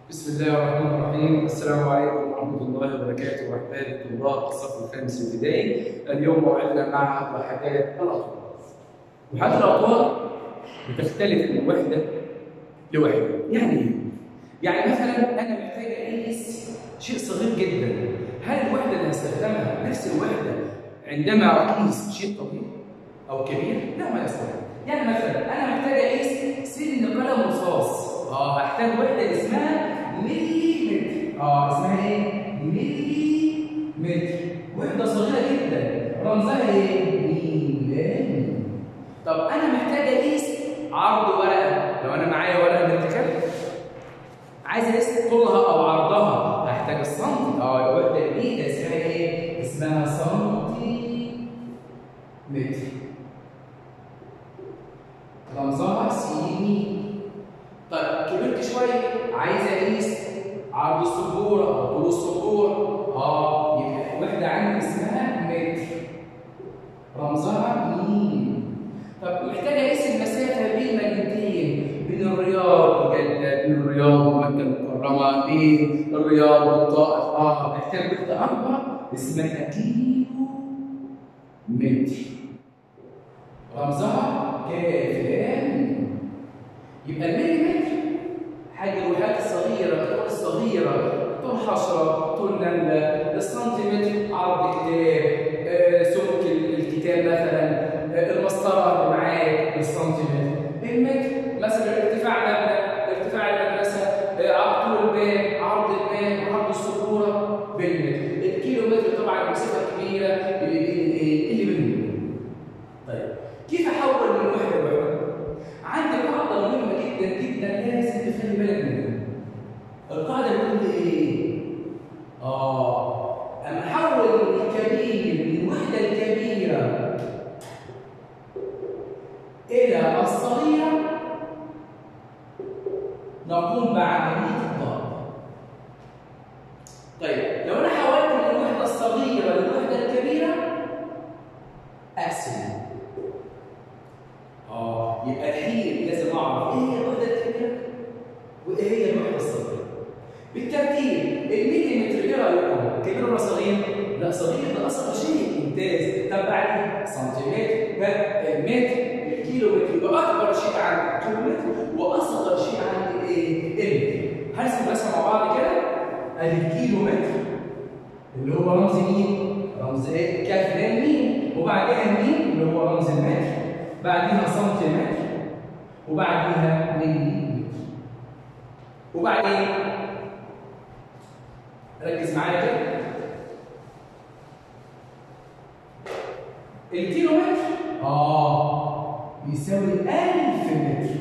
بسم الله الرحمن الرحيم السلام عليكم ورحمة الله وبركاته أحباب طلاب الصف الخامس الابتدائي اليوم موعدنا مع وحدات الأطوال وحدات الأطوال بتختلف من وحدة لوحدة يعني إيه؟ يعني مثلا أنا محتاج أقيس شيء صغير جدا هل الوحدة اللي هستخدمها نفس الوحدة عندما أقيس شيء طويل أو كبير؟ لا ما يستطيع يعني مثلا أنا محتاج أقيس سن قلم رصاص اه هحتاج وحدة اسمها ملي متر اه اسمها ايه؟ ملي متر وحدة صغيرة جدا رمزها ايه؟ ميلان طب انا محتاج اقيس عرض ورقة لو انا معايا ورقة من الكتاب عايز اقيس طولها او عرضها هحتاج السنتي اه الوحدة دي اسمها ايه؟ اسمها سنتي متر رمزها سي طيب كبرت شويه عايز اقيس عرض السبوره او طول السبوره اه يبقى وحده عندي اسمها متر رمزها ميم طب محتاج اقيس المسافه بين مدينتين بين الرياض وجده بين الرياض ومكه المكرمه بين الرياض والطائف اه محتاج وحده اكبر اسمها كيلو متر رمزها كام يبقى المليمتر حاجه الوحدات الصغيره الطول الصغيره طول حشره طول نمله السنتيمتر عرض كتاب آه، سمك الكتاب مثلا آه، المسطره اللي معاك بالسنتيمتر المتر مثلا ارتفاع نمله ارتفاع المدرسه آه، عرض طول الباب عرض الباب عرض السبوره بالمتر الكيلو متر طبعا مسافه كبيره اللي بين الايه اللي بين طيب كيف احول من وحده لوحده عندي قاعدة مهمة جدا جدا لازم تخلي بالك منها. القاعدة بتقول ايه؟ آه أما أحول الكبير من الوحدة الكبيرة إلى الصغيرة نقوم بعملية الضرب. طيب لو أنا حولت من الوحدة الصغيرة للوحدة الكبيرة أقسم اه يبقى الحين لازم اعرف ايه هي الوحده الكبيره وايه هي الوحده الصغيره بالترتيب المليمتر ايه رايكم كبير ولا صغير لا صغير ده اصغر شيء ممتاز طب بعدين سنتيمتر بقى متر الكيلو متر يبقى اكبر شيء عندي الكيلو متر واصغر شيء عندي ايه المتر هرسم رسمه مع بعض كده ادي الكيلو متر اللي هو رمز مين رمز ايه كاف لام مين وبعدها مين اللي هو رمز المتر بعديها سنتيمتر وبعديها مليمتر وبعدين ركز معايا كده الكيلو متر اه بيساوي 1000 متر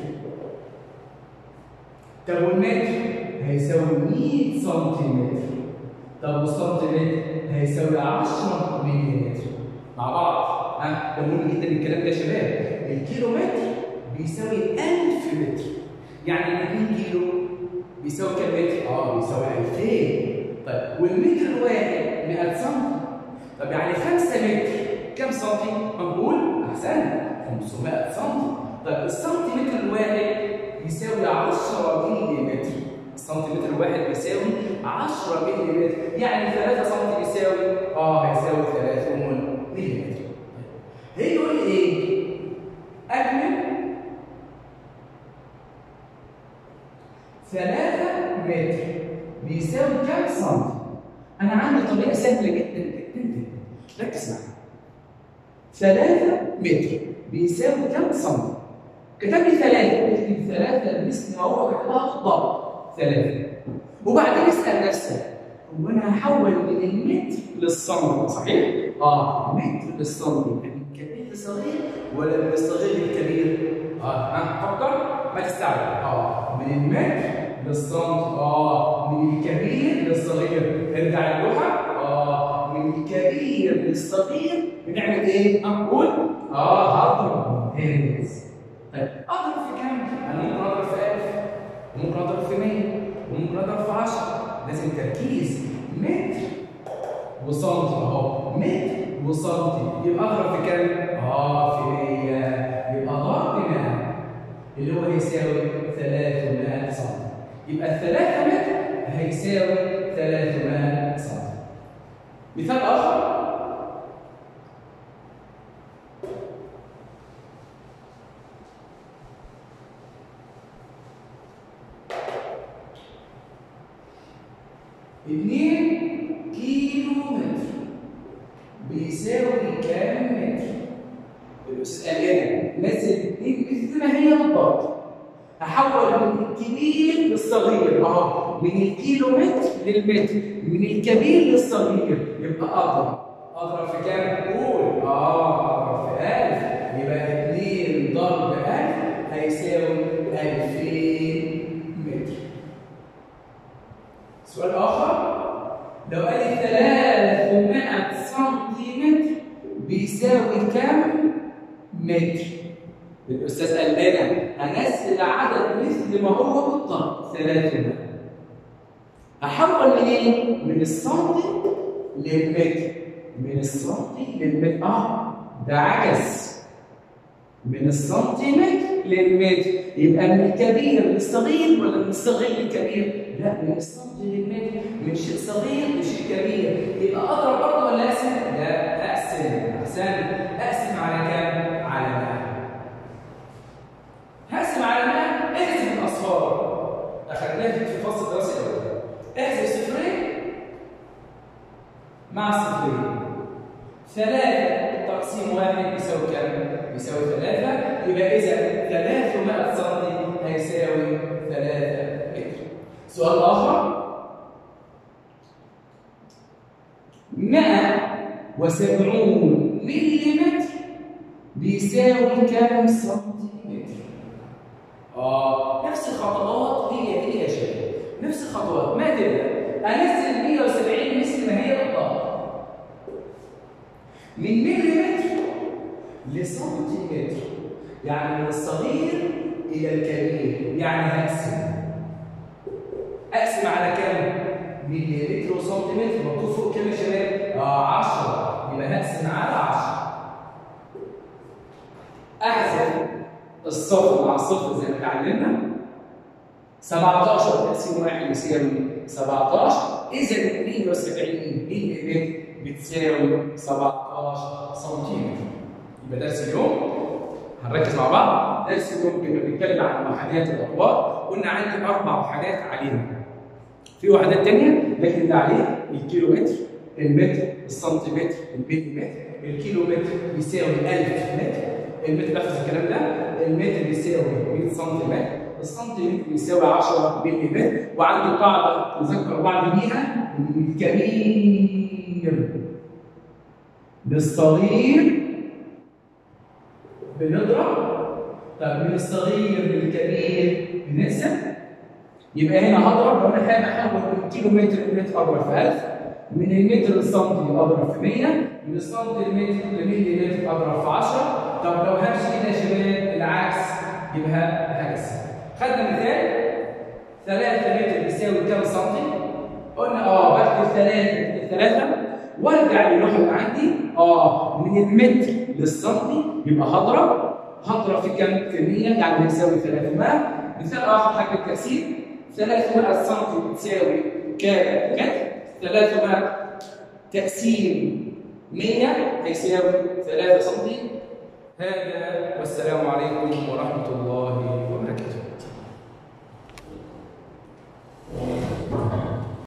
طب والمتر هيساوي 100 سنتيمتر طب والسنتيمتر هيساوي 10 مليمتر مع بعض ها ده مهم جدا الكلام ده يا شباب الكيلو متر بيساوي 1000 متر يعني 2 كيلو بيساوي كام متر؟ اه بيساوي 2000 طيب والمتر الواحد 100 سم طب يعني 5 متر كام سنتي؟ هنقول احسن 500 سم طيب السنتيمتر الواحد يساوي 10 ملي متر السنتيمتر الواحد بيساوي 10 ملي متر يعني 3 سم بيساوي اه هيساوي 3 ملي متر هي يقول لي ايه؟ اكمل 3 متر بيساوي كام سم؟ انا عندي طريقه سهله جدا جدا جدا ركز معايا 3 متر بيساوي كام سم؟ كتب لي 3 اكتب 3 باسم ما هو كتبها خطا 3 وبعدين اسال نفسك هو انا هحول من المتر للسم صحيح؟ اه متر للسم الكبير للصغير ولا من الصغير للكبير؟ اه ها فكر ما تستعجل اه من المتر للسنتي اه من الكبير للصغير ارجع اللوحه اه من الكبير للصغير بنعمل ايه؟ هنقول اه هضرب ممتاز طيب اضرب في كام؟ انا ممكن اضرب في 1000 وممكن اضرب في 100 وممكن اضرب في 10 لازم تركيز متر وسنتي اهو متر وسنتي يبقى اضرب في كام؟ اه في 100 يبقى ضرب 100 اللي هو يساوي 300 سم يبقى ال 3 متر هيساوي 300 سم مثال اخر اتنين كيلو متر بيساوي كام متر؟ الاستاذ قال هنا نزل اتنين مثل ما هي بالضبط هحول من الكبير للصغير اهو من الكيلو متر للمتر من الكبير للصغير يبقى اضرب اضرب في كام؟ قول اه اضرب في 1000 يبقى 2 ضرب 1000 هيساوي 2000 متر سؤال اخر لو قال لي 300 سنتيمتر بيساوي كام متر؟ الاستاذ قال لنا هنزل عدد مثل ما هو بالضبط 300 هحول منين؟ من السنتي للمتر من السنتي للمتر اه ده عكس من السنتيمتر للمتر يبقى من الكبير للصغير ولا من الصغير للكبير؟ لا من السنتي للمتر من شيء صغير لشيء كبير يبقى اضرب برضه ولا اقسم؟ لا اقسم احسن اقسم على كام؟ على 100 هقسم على 100 احذف الاصفار اخذناها في الفصل الدراسي الاول احذف صفرين مع صفرين ثلاثة تقسيم واحد يساوي كام؟ يساوي ثلاثة يبقى إذا 300 سم هيساوي 3 متر. سؤال آخر 170 ملم بيساوي كام سنتيمتر؟ آه نفس الخطوات هي هي يا شباب نفس الخطوات ما تبدأ أنزل 170 مثل ما هي بالضبط من مليمتر لسنتيمتر يعني من الصغير إلى الكبير يعني هقسم أقسم على كام؟ مليمتر وسنتيمتر مكتوب فوق كام يا شباب؟ آه 10 يبقى هقسم على 10 أحذف الصفر مع الصفر زي ما اتعلمنا 17 تقسيم واحد يساوي 17 إذا 72 مليمتر بتساوي 17 سنتيمتر يبقى درس اليوم هنركز مع بعض درس اليوم كنا بنتكلم عن وحدات الاطوار قلنا عندي اربع وحدات علينا في وحدات ثانيه لكن ده عليه الكيلو متر المتر السنتيمتر المليمتر الكيلو متر بيساوي 1000 متر المتر احفظ الكلام ده المتر بيساوي 100 سنتيمتر السنتيمتر بيساوي 10 ملم وعندي قاعده نذكر بعض بيها من الكبير للصغير بنضرب طب من الصغير للكبير بنقسم يبقى هنا هضرب لو انا حابب احول من كيلو متر لمتر اضرب في 1000 من المتر للسنتي اضرب في 100 من السنتي للمتر لملي متر اضرب في 10 طب لو همشي هنا يا شباب العكس يبقى هقسم خدنا مثال 3 متر بيساوي كام سنتي؟ قلنا اه بكتب 3 3 وارجع للوحه اللي عندي اه من المتر للسنتي يبقى هضرب هضرب في كام في 100 يعني هيساوي 300 مثال اخر حاجه التقسيم 300 سم بتساوي كام متر 300 تقسيم 100 هيساوي 3 سم هذا والسلام عليكم ورحمه الله وبركاته